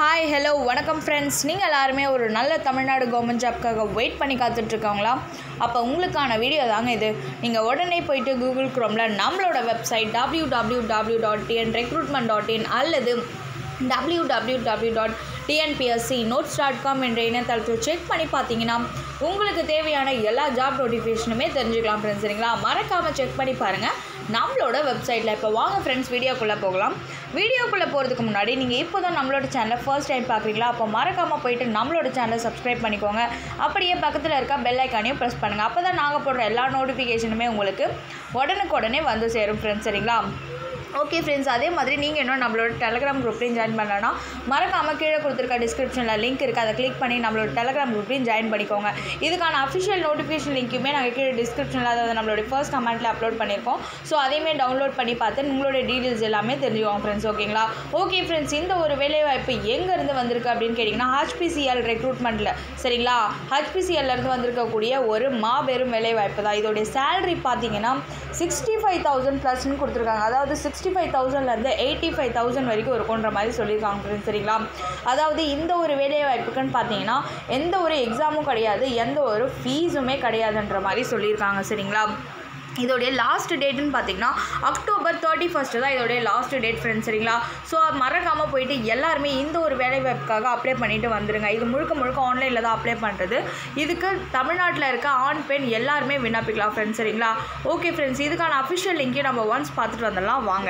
hi hello வணக்கம் friends நீங்கள் எல்லாருமே ஒரு நல்ல தமிழ்நாடு கவர்மெண்ட் ஜாப்க்காக வெயிட் பண்ணி காத்துட்ருக்காங்களா அப்போ உங்களுக்கான வீடியோ தாங்க இது நீங்கள் உடனே போயிட்டு கூகுள் குரோமில் நம்மளோட website W W W dot TN recruitment dot in அல்லது W W W dot TNPSC notes dot com என்ற இணையதளத்தை செக் பண்ணி பார்த்தீங்கன்னா உங்களுக்கு தேவையான எல்லா ஜாப் நோட்டிஃபிகேஷனுமே தெரிஞ்சுக்கலாம் ஃப்ரெண்ட்ஸ் சரிங்களா மறக்காமல் செக் பண்ணி பாருங்கள் நம்மளோட வெப்சைட்டில் இப்போ வாங்க ஃப்ரெண்ட்ஸ் வீடியோக்குள்ளே போகலாம் வீடியோக்குள்ளே போகிறதுக்கு முன்னாடி நீங்கள் இப்போ தான் நம்மளோட சேனலை ஃபர்ஸ்ட் டைம் பார்க்குறீங்களா அப்போ மறக்காமல் போயிட்டு நம்மளோட சேனலை சப்ஸ்கிரைப் பண்ணிக்கோங்க அப்படியே பக்கத்தில் இருக்க பெல் ஐக்கானையும் ப்ரெஸ் பண்ணுங்கள் அப்போ தான் நாங்கள் போடுற எல்லா நோட்டிஃபிகேஷனுமே உங்களுக்கு உடனுக்குடனே வந்து சேரும் ஃப்ரெண்ட்ஸ் சரிங்களா ஓகே ஃப்ரெண்ட்ஸ் அதே மாதிரி நீங்கள் இன்னும் நம்மளோட டெலகிராம் குரூப்லையும் ஜாயின் பண்ணலன்னா மறக்காமல் கீழே கொடுத்துருக்க டிஸ்கிரிப்ஷனில் லிங்க் இருக்குது அதை கிளிக் பண்ணி நம்மளோட டெலகிராம் குரூப்லையும் ஜாயின் பண்ணிக்கோங்க இதுக்கான அஃபிஷியல் நோட்டிஃபிகேஷன் லிங்க்குமே நாங்கள் கீழே டிஸ்கிரிப்ஷனில் அதாவது நம்மளோட ஃபர்ஸ்ட் கமெண்ட்டில் அப்லோட் பண்ணியிருக்கோம் ஸோ அதையுமே டவுன்லோட் பண்ணி பார்த்து உங்களோட டீட்டெயில்ஸ் எல்லாமே தெரிஞ்சுக்கோங்க ஃப்ரெண்ட்ஸ் ஓகேங்களா ஓகே ஃப்ரெண்ட்ஸ் இந்த ஒரு வேலைவாய்ப்பு எங்கேருந்து வந்திருக்கு அப்படின்னு கேட்டிங்கன்னா ஹச்பிசிஎல் ரெக்ரூட்மெண்ட்டில் சரிங்களா ஹச்பிசிஎல்லேருந்து வந்திருக்கக்கூடிய ஒரு மாபெரும் வேலைவாய்ப்பு தான் இதோடைய சேலரி பார்த்தீங்கன்னா சிக்ஸ்டி ஃபைவ் தௌசண்ட் ப்ளஸ்ன்னு கொடுத்துருக்காங்க அதாவது சிக்ஸ்டி ஃபைவ் தௌசண்ட்லேருந்து எயிட்டி ஃபைவ் தௌசண்ட் வரைக்கும் இருக்குன்ற மாதிரி சொல்லியிருக்காங்க ஃப்ரெண்ட்ஸ் சரிங்களா அதாவது இந்த ஒரு வேலைவாய்ப்புக்குன்னு பார்த்தீங்கன்னா எந்த ஒரு எக்ஸாமும் கிடையாது எந்த ஒரு ஃபீஸுமே கிடையாதுன்ற மாதிரி சொல்லியிருக்காங்க சரிங்களா இதோடைய லாஸ்ட் டேட்டுன்னு பார்த்தீங்கன்னா அக்டோபர் தேர்ட்டி ஃபஸ்ட்டு தான் இதோடைய லாஸ்ட் டேட் ஃப்ரெண்ட்ஸ் சரிங்களா ஸோ மறக்காமல் போயிட்டு எல்லாருமே இந்த ஒரு வேலைவாய்ப்புக்காக அப்ளை பண்ணிட்டு வந்துருங்க இது முழுக்க முழுக்க ஆன்லைனில் தான் அப்ளை பண்ணுறது இதுக்கு தமிழ்நாட்டில் இருக்க ஆண் பெண் எல்லாருமே விண்ணப்பிக்கலாம் ஃப்ரெண்ட்ஸ் சரிங்களா ஓகே ஃப்ரெண்ட்ஸ் இதுக்கான அஃபிஷியல் லிங்க்கையும் நம்ம ஒன்ஸ் பார்த்துட்டு வந்துடலாம் வாங்க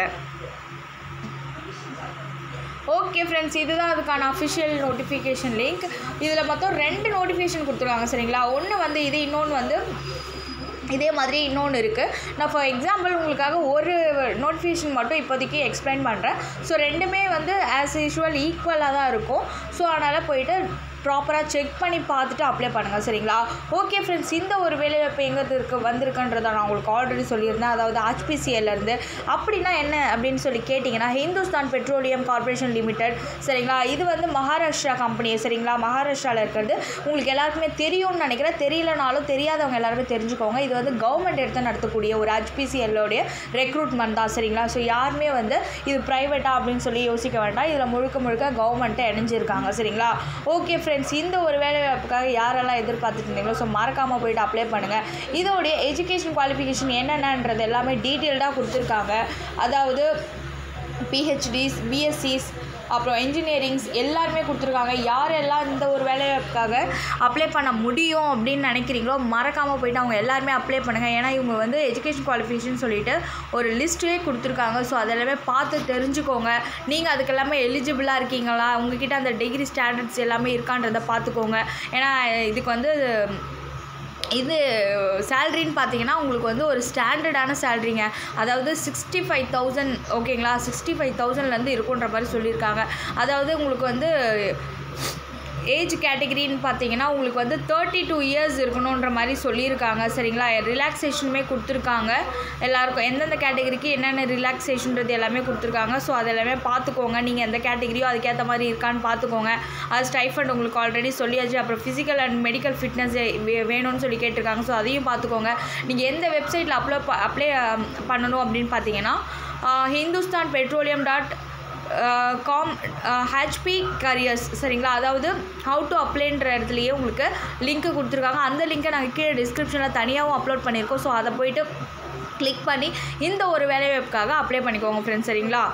ஓகே ஃப்ரெண்ட்ஸ் இதுதான் அதுக்கான அஃபிஷியல் நோட்டிஃபிகேஷன் லிங்க் இதில் மொத்தம் ரெண்டு நோட்டிஃபிகேஷன் கொடுத்துருக்காங்க சரிங்களா ஒன்று வந்து இது இன்னொன்று வந்து இதே மாதிரி இன்னொன்று இருக்குது நான் ஃபார் எக்ஸாம்பிள் உங்களுக்காக ஒரு நோட்டிஃபிகேஷன் மட்டும் இப்போதைக்கு எக்ஸ்பிளைன் பண்ணுறேன் ஸோ ரெண்டுமே வந்து ஆஸ் யூஷுவல் ஈக்குவலாக தான் இருக்கும் ஸோ அதனால் போயிட்டு ப்ராப்பராக செக் பண்ணி பார்த்துட்டு அப்ளை பண்ணுங்கள் சரிங்களா ஓகே ஃப்ரெண்ட்ஸ் இந்த ஒரு வேலைவாய்ப்பு எங்கே இருக்கு வந்திருக்குன்றதை நான் உங்களுக்கு ஆல்ரெடி சொல்லியிருந்தேன் அதாவது ஹச்பிசிஎல்லேருந்து அப்படின்னா என்ன அப்படின்னு சொல்லி கேட்டிங்கன்னா ஹிந்துஸ்தான் பெட்ரோலியம் கார்பரேஷன் லிமிடெட் சரிங்களா இது வந்து மகாராஷ்டிரா கம்பெனி சரிங்களா மகாராஷ்டிராவில் இருக்கிறது உங்களுக்கு எல்லாருக்குமே தெரியும்னு நினைக்கிறேன் தெரியலனாலும் தெரியாதவங்க எல்லாருமே தெரிஞ்சுக்கோங்க இது வந்து கவர்மெண்ட் எடுத்து நடத்தக்கூடிய ஒரு ஹச்பிசிஎல்லோடைய ரெக்ரூட்மெண்ட் தான் சரிங்களா ஸோ யாருமே வந்து இது ப்ரைவேட்டா அப்படின்னு சொல்லி யோசிக்க வேண்டாம் இதில் முழுக்க முழுக்க கவர்மெண்ட்டை இணைஞ்சிருக்காங்க சரிங்களா ஓகே ஃப்ரெண்ட்ஸ் இந்த ஒரு வேலைவாய்ப்புக்காக யாரெல்லாம் எதிர்பார்த்துட்டு இருந்தீங்களோ ஸோ மறக்காமல் போயிட்டு அப்ளை பண்ணுங்கள் இதோடைய எஜுகேஷன் குவாலிஃபிகேஷன் என்னென்னன்றது எல்லாமே டீட்டெயில்டாக கொடுத்துருக்காங்க அதாவது பிஹெச்டிஸ் பிஎஸ்சிஸ் அப்புறம் இன்ஜினியரிங்ஸ் எல்லாருமே கொடுத்துருக்காங்க யாரெல்லாம் இந்த ஒரு வேலைவாய்ப்புக்காக அப்ளை பண்ண முடியும் அப்படின்னு நினைக்கிறீங்களோ மறக்காமல் போயிட்டு அவங்க எல்லாருமே அப்ளை பண்ணுங்கள் ஏன்னா இவங்க வந்து எஜுகேஷன் குவாலிஃபிகேஷன் சொல்லிட்டு ஒரு லிஸ்ட்டே கொடுத்துருக்காங்க ஸோ அதெல்லாமே பார்த்து தெரிஞ்சுக்கோங்க நீங்கள் அதுக்கு எல்லாமே எலிஜிபிளாக இருக்கீங்களா உங்ககிட்ட அந்த டிகிரி ஸ்டாண்டர்ட்ஸ் எல்லாமே இருக்கான்றதை பார்த்துக்கோங்க ஏன்னா இதுக்கு வந்து இது சேல்ரின்னு பார்த்தீங்கன்னா உங்களுக்கு வந்து ஒரு ஸ்டாண்டர்டான சேல்ரிங்க அதாவது சிக்ஸ்டி ஃபைவ் தௌசண்ட் ஓகேங்களா சிக்ஸ்டி ஃபைவ் தௌசண்ட்லேருந்து இருக்குன்ற மாதிரி சொல்லியிருக்காங்க அதாவது உங்களுக்கு வந்து ஏஜ் கேட்டகிரின்னு பார்த்தீங்கன்னா உங்களுக்கு வந்து தேர்ட்டி டூ இயர்ஸ் இருக்கணுன்ற மாதிரி சொல்லியிருக்காங்க சரிங்களா ரிலாக்ஸேஷனுமே கொடுத்துருக்காங்க எல்லாருக்கும் எந்தெந்த கேட்டகரிக்கு என்னென்ன ரிலாக்ஸேஷன்றது எல்லாமே கொடுத்துருக்காங்க ஸோ அது எல்லாமே பார்த்துக்கோங்க நீங்கள் எந்த கேட்டகரியோ அதுக்கேற்ற மாதிரி இருக்கான்னு பார்த்துக்கோங்க அது ஸ்டைஃபண்ட் உங்களுக்கு ஆல்ரெடி சொல்லியாச்சு அப்புறம் ஃபிசிக்கல் அண்ட் மெடிக்கல் ஃபிட்னஸ் வேணும்னு சொல்லி கேட்டிருக்காங்க ஸோ அதையும் பார்த்துக்கோங்க நீங்கள் எந்த வெப்சைட்டில் அப்ளை அப்ளை பண்ணணும் அப்படின்னு பார்த்தீங்கன்னா Hindustan petroleum dot com HP careers சரிங்களா அதாவது ஹவு டு அப்ளைன்ற இடத்துலையே உங்களுக்கு லிங்க்கு கொடுத்துருக்காங்க அந்த லிங்க்கை நாங்கள் கீழே டிஸ்கிரிப்ஷனில் தனியாகவும் அப்லோட் பண்ணியிருக்கோம் ஸோ அதை போயிட்டு கிளிக் பண்ணி இந்த ஒரு வேலைவாய்ப்புக்காக அப்ளை பண்ணிக்கோங்க ஃப்ரெண்ட்ஸ் சரிங்களா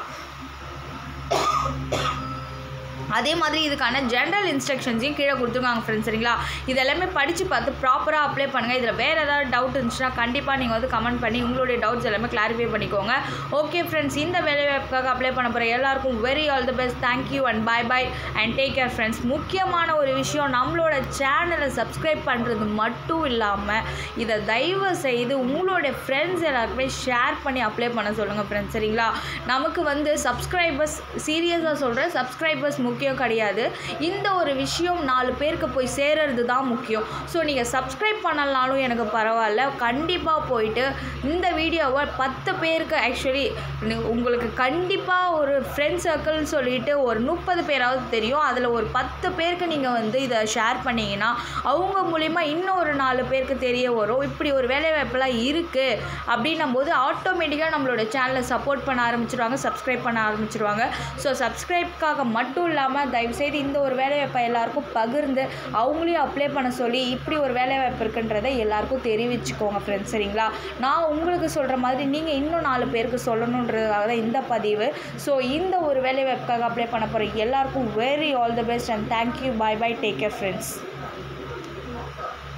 அதே மாதிரி இதுக்கான ஜென்ரல் இன்ஸ்ட்ரக்ஷன்ஸையும் கீழே கொடுத்துருக்காங்க ஃப்ரெண்ட்ஸ் சரிங்களா இது எல்லாமே படித்து பார்த்து ப்ராப்பராக அப்ளை பண்ணுங்கள் இதில் வேறு ஏதாவது டவுட் இருந்துச்சுன்னா கண்டிப்பாக நீங்கள் வந்து கமெண்ட் பண்ணி உங்களுடைய டவுட்ஸ் எல்லாமே கிளாரிஃபை பண்ணிக்கோங்க ஓகே ஃப்ரெண்ட்ஸ் இந்த வேலைவாய்ப்புக்காக அப்ளை பண்ண போகிற எல்லாருக்கும் very all the best thank you and bye bye and take care friends முக்கியமான ஒரு விஷயம் நம்மளோட சேனலை சப்ஸ்கிரைப் பண்ணுறது மட்டும் இல்லாமல் இதை தயவு செய்து உங்களுடைய ஃப்ரெண்ட்ஸ் எல்லாருக்குமே ஷேர் பண்ணி அப்ளை பண்ண சொல்லுங்கள் ஃப்ரெண்ட்ஸ் சரிங்களா நமக்கு வந்து சப்ஸ்கிரைபர்ஸ் சீரியஸாக சொல்கிறேன் சப்ஸ்கிரைபர்ஸ் முக்கியம் கிடையாது இந்த ஒரு விஷயம் நாலு பேருக்கு போய் சேருறது தான் முக்கியம் ஸோ நீங்கள் சப்ஸ்கிரைப் பண்ணலனாலும் எனக்கு பரவாயில்ல கண்டிப்பாக போயிட்டு இந்த வீடியோவை பத்து பேருக்கு ஆக்சுவலி உங்களுக்கு கண்டிப்பாக ஒரு ஃப்ரெண்ட் சர்க்கிள்னு சொல்லிட்டு ஒரு முப்பது பேராவது தெரியும் அதில் ஒரு பத்து பேருக்கு நீங்கள் வந்து இதை ஷேர் பண்ணிங்கன்னா அவங்க மூலிமா இன்னும் ஒரு நாலு பேருக்கு தெரிய வரும் இப்படி ஒரு வேலைவாய்ப்பெல்லாம் இருக்குது அப்படின்னும் போது ஆட்டோமேட்டிக்காக நம்மளோட சேனலை சப்போர்ட் பண்ண ஆரம்பிச்சிருவாங்க சப்ஸ்கிரைப் பண்ண ஆரம்பிச்சிருவாங்க ஸோ சப்ஸ்கிரைப்காக மட்டும் இல்லாமல் இல்லாமல் தயவுசெய்து இந்த ஒரு வேலைவாய்ப்பை எல்லாருக்கும் பகிர்ந்து அவங்களையும் அப்ளை பண்ண சொல்லி இப்படி ஒரு வேலைவாய்ப்பு இருக்குன்றதை எல்லாருக்கும் தெரிவிச்சுக்கோங்க ஃப்ரெண்ட்ஸ் சரிங்களா நான் உங்களுக்கு சொல்கிற மாதிரி நீங்கள் இன்னும் நாலு பேருக்கு சொல்லணுன்றதுக்காக தான் இந்த பதிவு ஸோ இந்த ஒரு வேலைவாய்ப்புக்காக அப்ளை பண்ண போகிற எல்லாருக்கும் very all the best and thank you bye bye take care friends